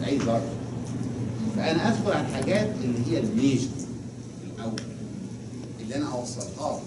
تعيد برضه فانا ادخل على الحاجات اللي هي الميجر الاول اللي انا اوصلها له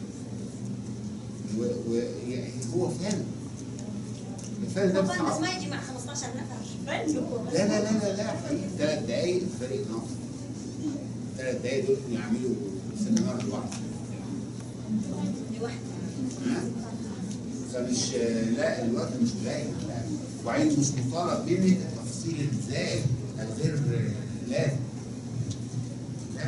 و- و- يعني هو فن الفن ده طبعا بس بصعب ما يجي مع 15 نفر فن هو بس لا لا لا لا لا حقيقي ثلاث دقايق فريق نصر ثلاث دقايق دول يعملوا سيمينار لوحده لوحده ها؟ فمش لا الوقت مش قليل لا وبعدين مش مطالب منك التفصيل الزائد الغير لازم لا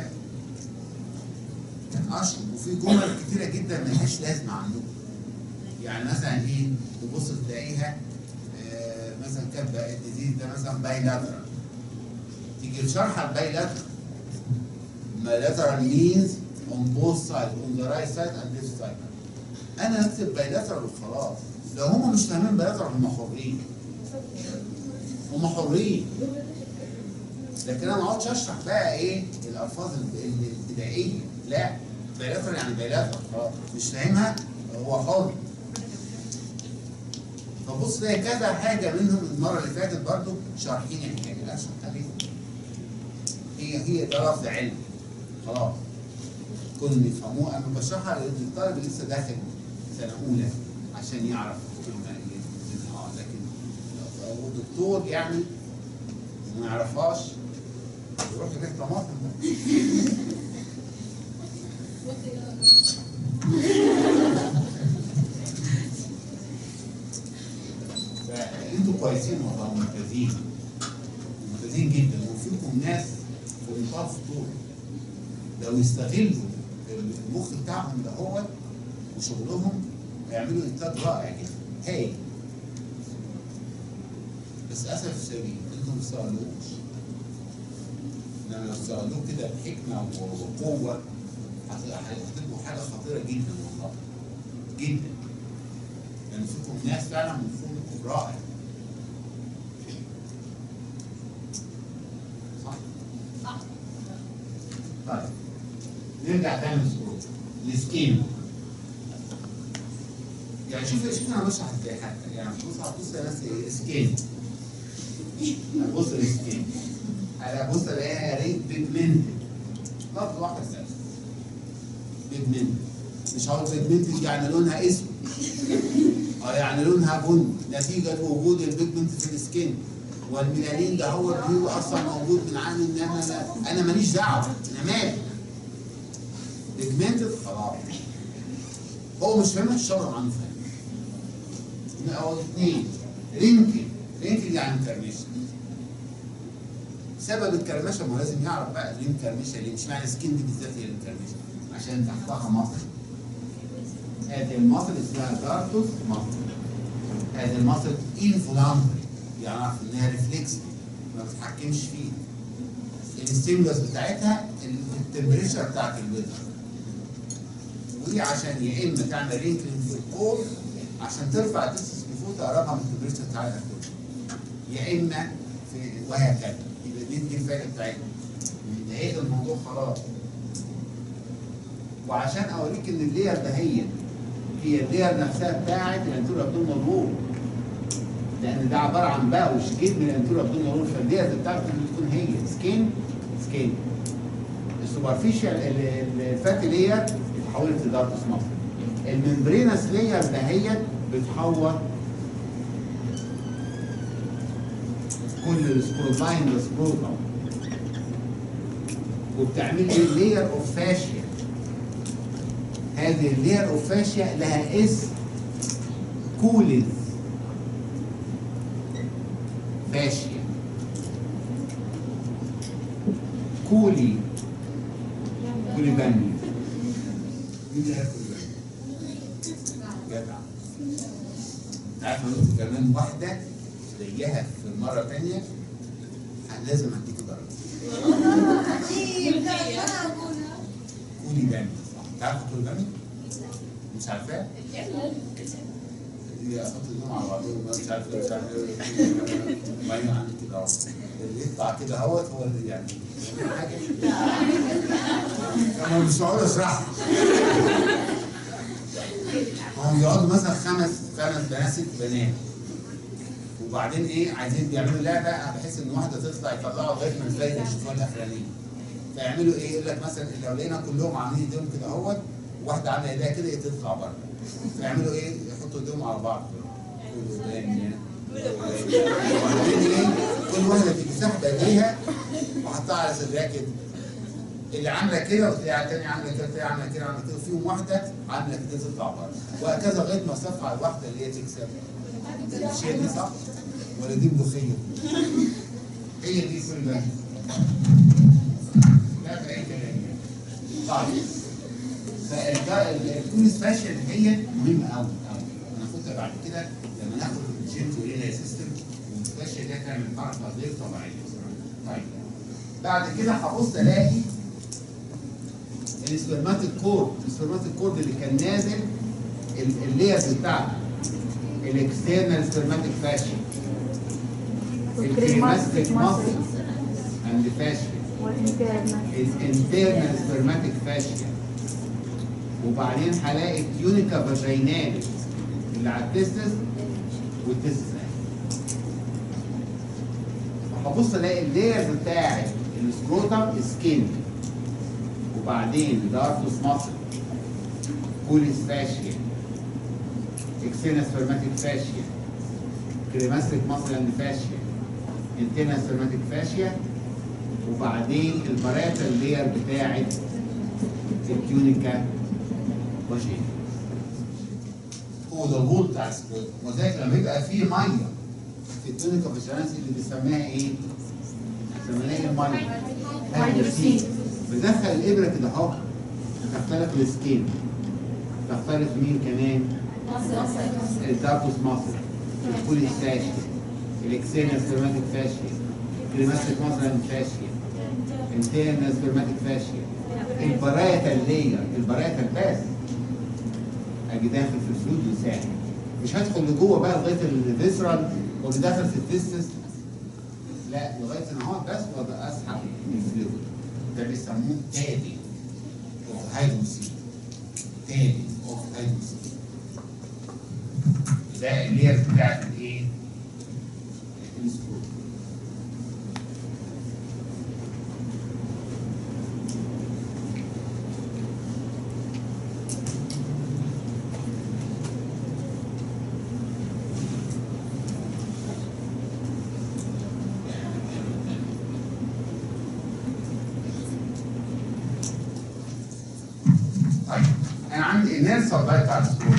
كان اشرب وفي جمل كتيره جدا ملهاش لازمه عندكم يعني مثلا ايه تبص تلاقيها آه، مثلا كان بقى الديزيز ده مثلا بايلاترال تيجي لشرح البايلاترال bilateral means on both sides on the right side and left side انا هكتب بايلاترال وخلاص لو هم مش فاهمين بايلاترال هم حرين هم حرين لكن انا ما اقعدش اشرح بقى ايه الالفاظ ال- ال- الابتدائيه لا بايلاترال يعني بايلاترال خلاص مش فاهمها هو حر فبص تلاقي كذا حاجه منهم المره اللي فاتت برضو شارحين الحكايه لا شرحها ليه؟ هي هي ده لفظ علم خلاص كل يفهموه انا بشرحها للطالب اللي لسه داخل سنه اولى عشان يعرف الكلمه ايه اه لكن لو الدكتور يعني ما يعرفهاش يروح يبيع طماطم بقى. فانتوا كويسين والله ممتازين ممتازين جدا وفيكم ناس في منتهى الخطوره لو يستغلوا المخ بتاعهم ده هو وشغلهم هيعملوا انتاج رائع جدا هايل بس اسف الشديد انتوا ما بتستغلوش انما لو استغلوه كده بحكمه وقوه هت- هتبقوا حاجه خطيره جدا والله جدا لان فيكم ناس فعلا مفهومكم رائع صح؟ صح طيب نرجع تاني للصوت السكيم يعني شوف شوف انا بشرح ازاي حتى يعني بص بص يا ناس إيه؟ سكيم بص السكيم انا بص الاقيها ريت بيجمنتد لفظ واحد بس بيجمنتد مش هقول بيجمنتد يعني لونها اسود اه يعني لونها بني نتيجه وجود البيجمنت في السكين والميلانين ده هو بيجي اصلا موجود من عام ان انا لا انا ماليش دعوه انا مالي بيجمنتد خلاص هو مش فاهمها الشرع عنه فاهم او اثنين رينكل رينكل يعني مكرمشه سبب الكرمشه ما هو لازم يعرف بقى ليه مكرمشه ليه مش معنى سكين دي بالذات هي اللي مكرمشه عشان تحتها مصر هذه المصل اسمها دارتوس مصل هذه المصل انفلامبري يعرف انها ريفلكس ما بتتحكمش فيه الستيمولس بتاعتها التمبريتشر بتاعت الويذر ودي عشان يا اما تعمل رينكلينج في الكور عشان ترفع التستس بفوق تقربها من التمبريتشر بتاع الكور يا اما في وهكذا يبقى دي دي الفايده بتاعتها انتهيت الموضوع خلاص وعشان اوريك ان اللير ده هي هي اللير نفسها بتاعت الانتور ابدومينال وول لان ده عباره عن باوش جيب من الانتور ابدومينال وول فاللير بتاعته بتكون هي سكين سكين السوبرفيشال الفاتي لير اتحولت لدارتوس مصر الممبرينس لير دهيت بتحول كل السبروتاين لسبروتوم وبتعمل لي لير اوف فاشيا هذه اللير اوف فاشيا لها اسم كوليز فاشيا كولي كولي بني مين اللي هياكل بني؟ جدع انت عارف انا قلت كمان واحده زيها في مره ثانيه لازم اديك درجه عجيب لا انا اقولها كولي بني صح تعرف كولي بني؟ مش عارفاه؟ هي احط النوم على بعضهم مش عارف إيه، مش عارف ايه ما يعني كده اهو اللي يطلع كده اهوت هو اللي يعني حاجه انا مش هقعد اشرحها هم يقعدوا مثلا خمس خمس بنات ست بنات وبعدين ايه عايزين بيعملوا لعبه بحيث ان واحده تطلع يطلعوا لغايه ما الباقي يشوفوها الاخرانيه فيعملوا ايه يقول لك مثلا لو لقينا كلهم عاملين ايديهم كده اهوت واحده عامله ايديها كده هي تطلع بره فيعملوا ايه يحطوا ايديهم على بعض وبعدين ايه كل واحده تيجي ساحبه ايديها وحطها على صدرها كده اللي عامله كده وتلاقي التانية عامله كده وتلاقي عامله كده عامله كده فيهم واحده عامله كده تطلع بره وهكذا لغايه ما صفى على الواحده اللي هي تكسب مش هي دي صح؟ ولا دي ملوخيه؟ هي دي كل ده لا في اي كلام طيب فالكون سبيشال هي مهمه قوي قوي انا كنت بعد كده لما ناخد الجيت والينا سيستم والسبيشال ده تعمل حركه غير طبيعيه طيب بعد كده هبص الاقي السبرماتيك كورد السبرماتيك كورد اللي كان نازل ال- الليرز بتاعته الاكسترنال سبرماتيك فاشيا الكريماستيك ماسل اند فاشيا والانترنال الانترنال سبرماتيك فاشيا وبعدين هلاقي التيونيكا فاجيناليس اللي على التستس والتستس هبص الاقي اللايرز بتاعت السكروتم سكين وبعدين دارتوس ماسل كوليس فاشيا اكسينا سبرماتيك فاشيا كريماستيك ماسل اند فاشيا انترنال سبرماتيك فاشيا وبعدين البراتا اللير بتاعت التيونيكا فاجينا هو ده الغول بتاع السكروتم وذلك لما يبقى فيه ميه في التونيكا فاجيناليس اللي بنسميها ايه؟ بنسميها ايه الميه؟ هيدروسين. بدخل الابره كده اهو تختلف السكين تختلف مين كمان؟ الدارتوس ماسل الكوليس فاشيا الاكسينا سبرماتيك فاشيا الكريماستيك ماسل فاشيا انترنال سبرماتيك فاشيا البرايتا اللير البرايتا بس اجي داخل في الفلويد وساعد مش هدخل لجوه بقى لغايه الفيسرال واللي داخل في التستس لا لغايه ان هو بس وابقى اسحب الفلويد ده بيسموه تابي اوف هيدروسين تابي اوف هيدروسين ده اللير بتاعت الايه؟ السكرو طيب انا عندي النير سبلاي بتاع السكرو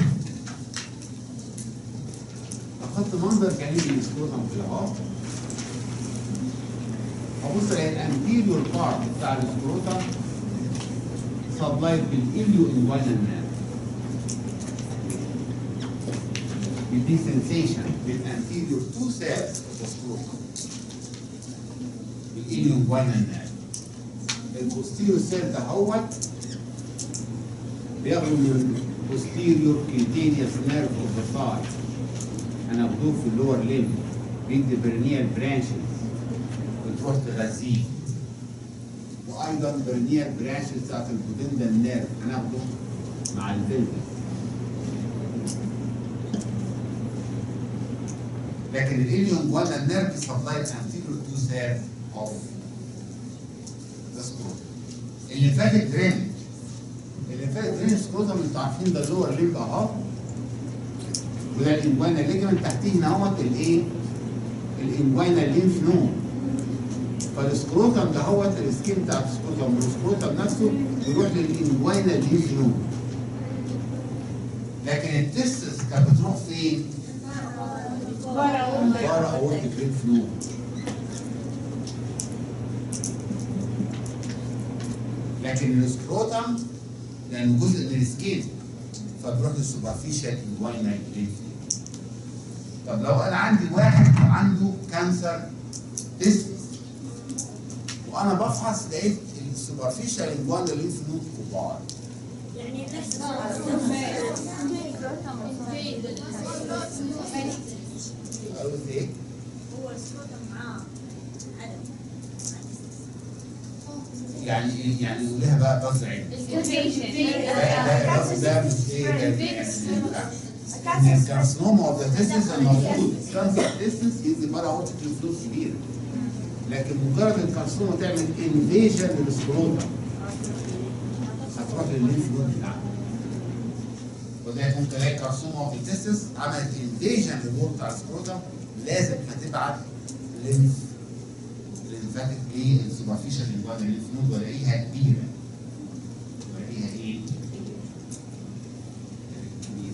احط منظر جانبي للسكروتم كده اهو ابص الاقي الانتيريور بارت بتاع السكروتم سبلايد بالاليو انفاينال نيرف يدي سنسيشن بالانتيريور تو سيلز اوف السكروتم بالاليو انفاينال نيرف البوستيريور سيل ده هوت بياخدوا من posterior cutaneous nerve of the thigh انا باخدوه في اللور ليم بيدي برنيال برانشز بتروح تغذيه وايضا برنيال برانشز بتاعت البودندا نيرف هناخده مع الفلفل لكن الاليوم ولا النيرف سبلايد anterior to serve of the scrotum اللي فاتت درينج اللي فاتت درينج سكروتم انتوا عارفين ده اللور ليمب اهو وده الانجوانا ليجمنت تحتيه هنا اهوت الايه؟ الانجوانا لينف نود فالسكروتم ده هو السكين بتاع السكروتم والسكروتم نفسه يروح للانجوانا لينف نود لكن التستس كانت بتروح فين؟ بره اورتيك لينف نود لكن السكروتم لانه جزء من السكين فبروح للسوبرفيشال انجوانا لينف طب لو انا عندي واحد عنده كانسر تستس وانا بفحص لقيت السوبرفيشال انجوانا لينف نود كبار يعني نفس قالوا ايه؟ هو السكروتم معاه عدم يعني ايه؟ يعني يقول لها بقى بص عين ده ده الرأس ده مش ايه ده يعني ان الكارسنوما اوف ذا تيستس المفروض كانسر تيستس يدي بره اورتيك فلوس كبيره لكن مجرد الكارسنوما تعمل انفيجن للسكروتا هتروح للليمف نود بتاعها وده ممكن تلاقي كارسنوما اوف التيستس عملت انفيجن للوول بتاع السكروتا لازم هتبعت ليمف ليمفاتيك ايه السوبرفيشال انفايرمنت الليمف نود والاقيها كبيره والاقيها ايه؟ كبيره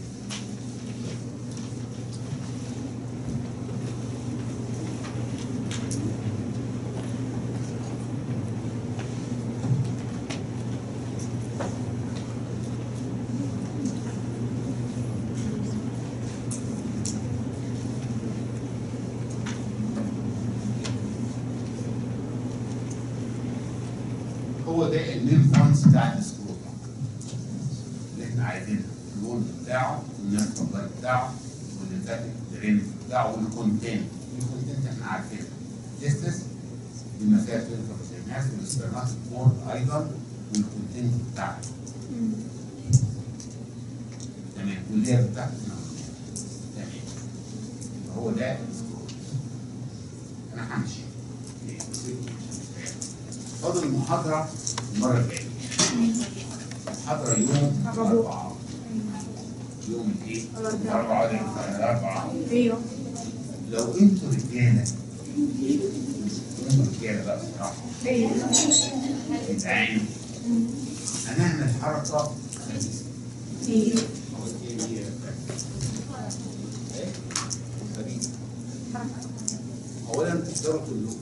هو ده المين بوينتس بتاع السكروتا اللي احنا عايزينها اللون بتاعه والنيرف سبلاي بتاعه والليمفاتيك درين بتاعه والكونتنت الكونتنت احنا عارفينها تستس بما فيها كلينيكال والسبرماتيك بورد ايضا والكونتنت بتاعها تمام واللير بتاعته تمام هو ده السكروتا انا همشي فاضل المحاضرة المرة الجاية. المحاضرة يوم الأربعاء. يوم الإيه؟ الأربعاء ده الأربعاء. ايوه لو أنتوا رجالة أنتوا رجالة بقى بصراحة ايوه جدعان هنعمل حركة خبيثة. ايوه هو إيه هي؟ إيه؟ خبيثة. أولا تقدروا كلكم.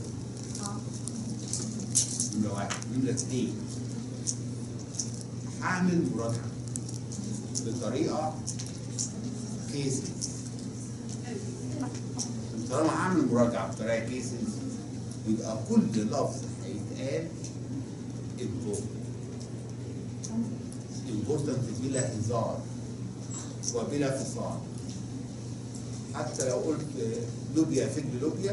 نمرة واحد، نمرة اثنين هعمل مراجعة بطريقة كيسز طالما هعمل مراجعة بطريقة كيسز يبقى كل لفظ هيتقال important important بلا هزار وبلا فصال حتى لو قلت لوبيا فجل لوبيا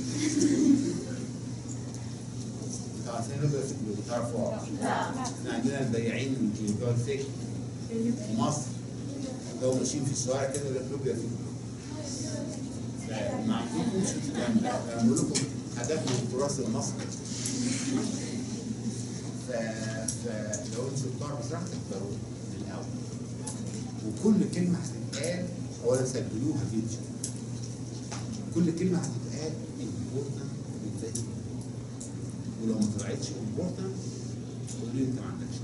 انتوا عارفين لوبيا فجل لوبيا تعرفوها احنا عندنا البياعين اللي بيبيعوا الفجل في مصر لو ماشيين في الشوارع كده يقول لك لوبيا فجل ما عندكمش الكلام ده انا بقول لكم حاجات من التراث المصري ف... فلو انتوا بتوع بصراحه تختاروه من الاول وكل كلمه هتتقال اولا سجلوها فيديو كل كلمه هتتقال امبورتنت وازاي ولو ما طلعتش امبورتنت قول لي انت ما عندكش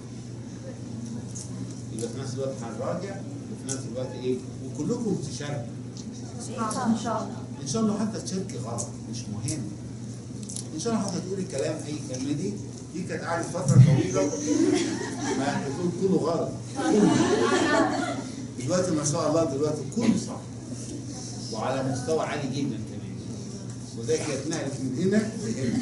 يبقى في نفس الوقت هنراجع وفي نفس الوقت ايه وكلكم تشاركوا ان شاء الله ان شاء الله حتى تشاركي غلط مش مهم ان شاء الله حتى تقولي كلام اي كلمه دي دي كانت قاعده فتره طويله ما بتقول كله غلط دلوقتي ما شاء الله دلوقتي كله صح وعلى مستوى عالي جدا كمان وده كانت نقلت من هنا لهنا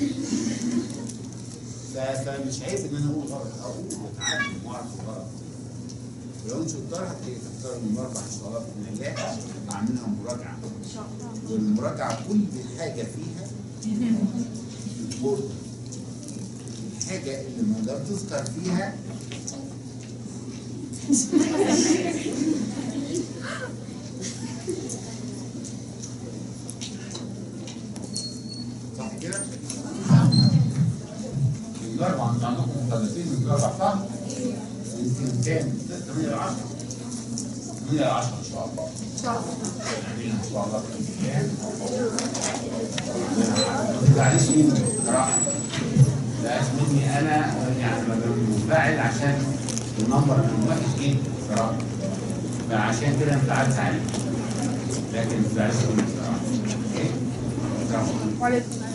ف- فمش عيب ان انا اقول غلط اقول واتعلم واعرف غلط ولو انت شطار هتلاقي تختار من اربع ان شاء الله باذن الله اعملها مراجعه ان شاء الله والمراجعه كل حاجه فيها important. الحاجه اللي ما دام تذكر فيها صح كده؟ الاربعه انتوا عندكم مدرسين من الاربع صح؟ يمكن كام؟ 8 ل 10 8 ل 10 ان شاء الله ان شاء الله يعني ان شاء الله ما تزعليش مني صراحه لا مني انا يعني ببقى منفعل عشان النمبر كان وحش جدا صراحه فعشان كده انت عارف عليك لكن ما تزعليش مني صراحه اوكي السلام عليكم وعليكم السلام